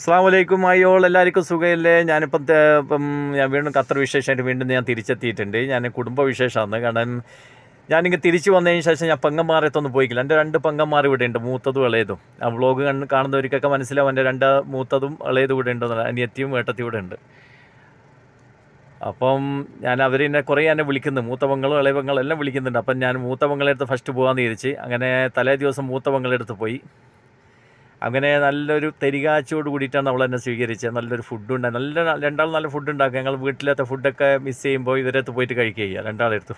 അസ്സാം വലൈക്കും അയ്യോൾ എല്ലാവർക്കും സുഖമില്ലേ ഞാനിപ്പം ത- ഇപ്പം ഞാൻ വീണ്ടും ഖത്തർ വിശേഷമായിട്ട് വീണ്ടും ഞാൻ തിരിച്ചെത്തിയിട്ടുണ്ട് ഞാൻ കുടുംബ വിശേഷമാണ് കാരണം ഞാനിങ്ങ് തിരിച്ചു വന്നതിന് ശേഷം ഞാൻ പെങ്ങന്മാരത്തൊന്നും പോയിക്കില്ല എൻ്റെ രണ്ട് പെങ്ങന്മാർ ഇവിടെ ഉണ്ട് മൂത്തതും ഇളയതും ആ വ്ളോഗ് കണ്ട് കാണുന്നവർക്കൊക്കെ മനസ്സിലാവും എൻ്റെ രണ്ട് മൂത്തതും ഇളയതും ഇവിടെ ഉണ്ടെന്ന് അനിയത്തിയും ഏട്ടത്തിയും ഇവിടെ ഉണ്ട് അപ്പം ഞാൻ അവരെന്നെ കുറേ എന്നെ വിളിക്കുന്നു മൂത്ത പെങ്ങളും ഇളയ പെങ്ങളും എല്ലാം വിളിക്കുന്നുണ്ട് അപ്പം ഞാൻ മൂത്ത പെങ്ങളെടുത്ത് ഫസ്റ്റ് പോകാമെന്ന് വിചാരിച്ച് അങ്ങനെ തലേ ദിവസം മൂത്ത പെങ്ങളെടുത്ത് പോയി അങ്ങനെ നല്ലൊരു തെരികാച്ചോട് കൂടിയിട്ടാണ് അവൾ എന്നെ സ്വീകരിച്ചത് നല്ലൊരു ഫുഡ് ഉണ്ടായി നല്ല രണ്ടാൾ നല്ല ഫുഡ് ഉണ്ടാക്കുക ഞങ്ങൾ വീട്ടിലത്തെ ഫുഡൊക്കെ മിസ് ചെയ്യുമ്പോൾ ഇവരടുത്ത് പോയിട്ട് കഴിക്കുക ചെയ്യുക രണ്ടാളെടുത്തും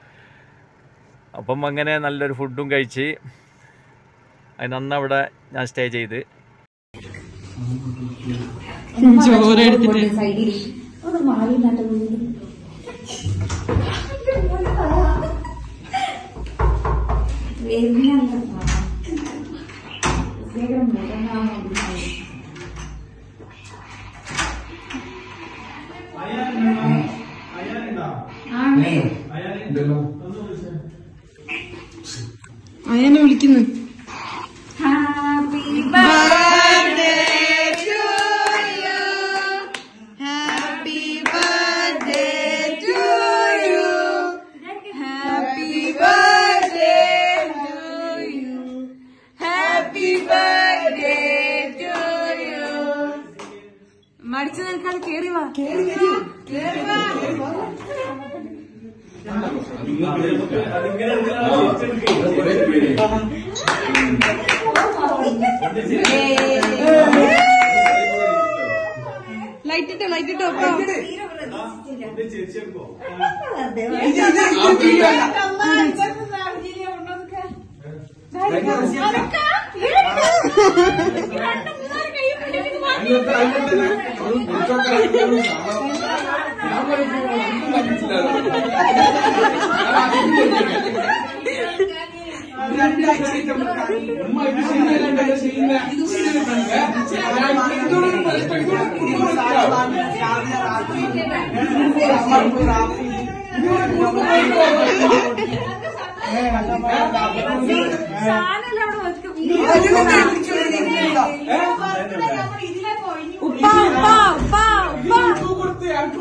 അപ്പം അങ്ങനെ നല്ലൊരു ഫുഡും കഴിച്ച് അതിന് അന്ന് അവിടെ ഞാൻ സ്റ്റേ ചെയ്ത് ചോറെടുത്തിട്ട് സൈഡിൽ ഒന്ന് മാറി നട്ടു അയാനെ വിളിക്കുന്നു happy happy birthday to you happy birthday to you happy birthday to you മടിച്ചു നിൽക്കാതെ കേറി വാ കേറി വാ ലൈറ്റ് ഇട്ടോ ലൈറ്റ് ഇട്ടോ ഒപ്പം ഉപ്പ ഉപ്പ ഉപ്പ ഉപ്പ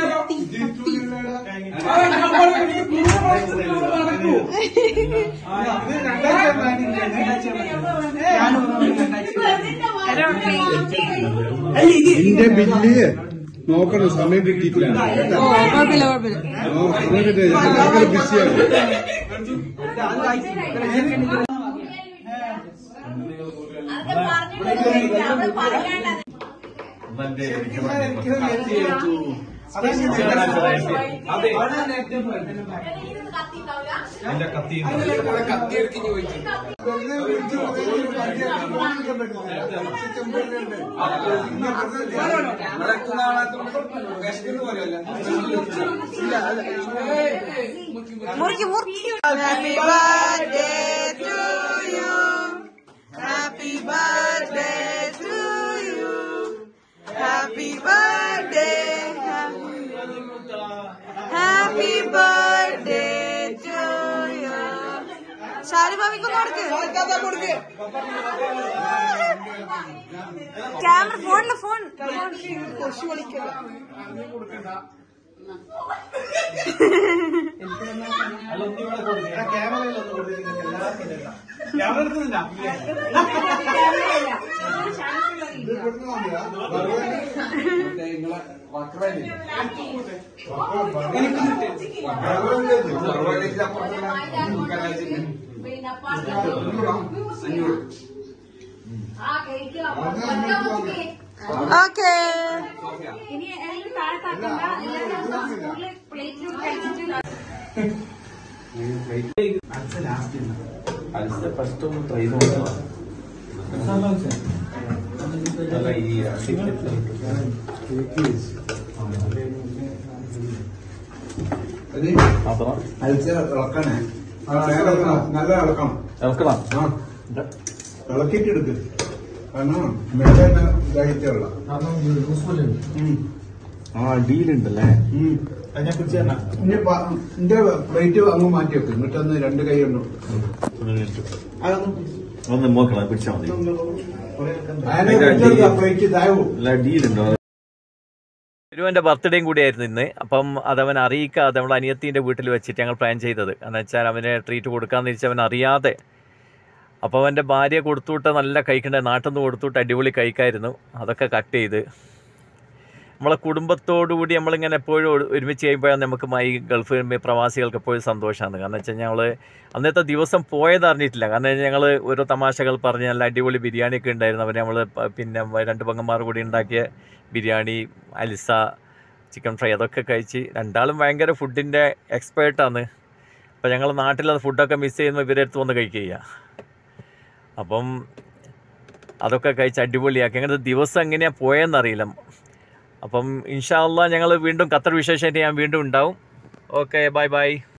എന്റെ ബില്ല് നോക്കണം സമയം കിട്ടിയിട്ടില്ല കേട്ടോ? ഓ കുഴപ്പമില്ല കുഴപ്പമില്ല ഓ, സമയം കിട്ടിയില്ല ഞാൻ ഭയങ്കര ബിസിയാണ് മുറിക്ക് മുറിക്ക് happy birthday to you happy birthday to you happy birthday happy birthday to you ഷാരിമാമിക്കൊന്ന് കൊടുക്ക് ക്യാമറ ഫോണില് ഫോൺ ഓക്കേ ഇനി എല്ലാവരും താഴത്താക്കണ്ട എല്ലാവരും സ്കൂളിൽ പ്ലേറ്റിൽ കഴിച്ചിട്ട് ഫസ്റ്റ് ഒന്ന് ട്രൈ നോക്കാം ഇളക്കണേ ആ, നേരെ ഇളക്കണം. നല്ല ഇളക്കണം ഇറക്കണം ആ ഇളക്കിയിട്ട് എടുക്ക് കാരണം മേലെ ഇതായിട്ട് വെള്ളം ആ ഡീലുണ്ടല്ലേ ഇനി പ- ഇന്റെ പ്ലേറ്റ് അങ്ങ് മാറ്റി വെക്കും എന്നിട്ടൊന്ന് രണ്ട് കൈ കൊണ്ട് ഒരു മിനിറ്റ്. അതൊന്ന് ഒന്ന് നോക്കണം പിടിച്ചാൽ മതി പ്ലേറ്റ് ഇതാവും നല്ല ഡീലുണ്ടോ ഒരുവൻ്റെ ബർത്ത്ഡേയും കൂടിയായിരുന്നു ഇന്ന് അപ്പം അതവൻ അറിയിക്കാതെ നമ്മൾ അനിയത്തിൻ്റെ വീട്ടിൽ വെച്ചിട്ട് ഞങ്ങൾ പ്ലാൻ ചെയ്തത് എന്ന് വെച്ചാൽ അവന് ട്രീറ്റ് കൊടുക്കാമെന്ന് വെച്ചാൽ അവൻ അറിയാതെ അപ്പോൾ അവൻ്റെ ഭാര്യ കൊടുത്തുവിട്ട് നല്ല കഴിക്കണ്ടേ നാട്ടിൽ നിന്ന് കൊടുത്തുവിട്ട് അടിപൊളി കഴിക്കായിരുന്നു അതൊക്കെ കട്ട് ചെയ്ത് നമ്മളെ കുടുംബത്തോടുകൂടി നമ്മളിങ്ങനെ എപ്പോഴും ഒരു- ഒരുമിച്ച് കഴിയുമ്പോഴാണ് നമുക്ക് ഈ ഗൾഫ് പ്രവാസികൾക്ക് എപ്പോഴും സന്തോഷമാണ് കാരണം വെച്ചാൽ ഞങ്ങൾ അന്നത്തെ ദിവസം പോയത് അറിഞ്ഞിട്ടില്ല കാരണം ഞങ്ങൾ ഓരോ തമാശകൾ പറഞ്ഞ് നല്ല അടിപൊളി ബിരിയാണി ഒക്കെ ഉണ്ടായിരുന്നു അവർ നമ്മൾ പിന്നെ രണ്ട് പങ്കന്മാർ കൂടി ഉണ്ടാക്കിയ ബിരിയാണി അലിസ ചിക്കൻ ഫ്രൈ അതൊക്കെ കഴിച്ച് രണ്ടാളും ഭയങ്കര ഫുഡിൻ്റെ എക്സ്പേർട്ടാണ് അപ്പോൾ ഞങ്ങൾ നാട്ടിലത് ഫുഡൊക്കെ മിസ് ചെയ്യുമ്പോൾ ഇവരെ അടുത്ത് വന്ന് കഴിക്കുക അപ്പം അതൊക്കെ കഴിച്ച് അടിപൊളിയാക്കി അങ്ങനെ ദിവസം എങ്ങനെയാണ് പോയെന്നറിയില്ല അപ്പം ഇൻഷാ അള്ളാ ഞങ്ങൾ വീണ്ടും ഖത്തർ വിശേഷമായിട്ട് ഞാൻ വീണ്ടും ഉണ്ടാവും ഓക്കെ ബൈ ബൈ